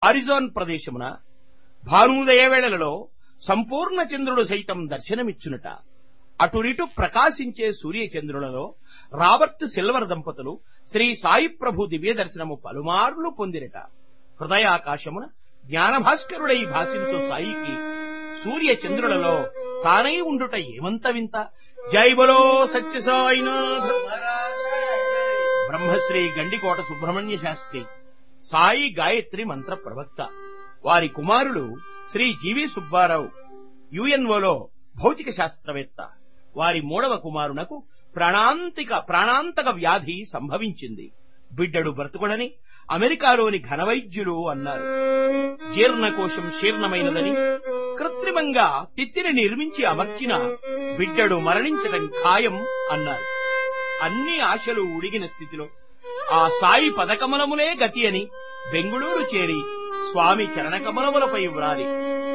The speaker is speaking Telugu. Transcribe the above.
అరిజోన్ ప్రదేశమున భానుదయ వేళలలో సంపూర్ణ చంద్రుడు సైతం దర్శనమిచ్చునుట అటునిటు ప్రకాశించే సూర్యచంద్రులలో రాబర్ట్ సిల్వర్ దంపతులు శ్రీ సాయి ప్రభు దివ్య దర్శనము పలుమార్లు పొందిరట హృదయాకాశమున జ్ఞానభాస్కరుడై భాషించు సాయికి సూర్య చంద్రులలో తానై ఉండుట ఏమంత వింత జై బలో సత్య సాయినాథ బ్రహ్మశ్రీ గండికోట సుబ్రహ్మణ్య శాస్త్రి సాయి గాయత్రి మంత్ర ప్రవక్త వారి కుమారుడు శ్రీ జీవి సుబ్బారావు యుఎన్ఓలో భౌతిక శాస్త్రవేత్త వారి మూడవ కుమారునకు ప్రాణాంతిక ప్రాణాంతక వ్యాధి సంభవించింది బిడ్డడు బ్రతుకుడని అమెరికాలోని ఘనవైద్యులు అన్నారు జీర్ణకోశం శీర్ణమైనదని కృత్రిమంగా తిత్తిని నిర్మించి అమర్చిన బిడ్డడు మరణించటం ఖాయం అన్నారు అన్ని ఆశలు ఉడిగిన స్థితిలో ఆ సాయి పదకమలములే గతి అని బెంగుళూరు చేరి స్వామి చరణకమలములపై వ్రాలి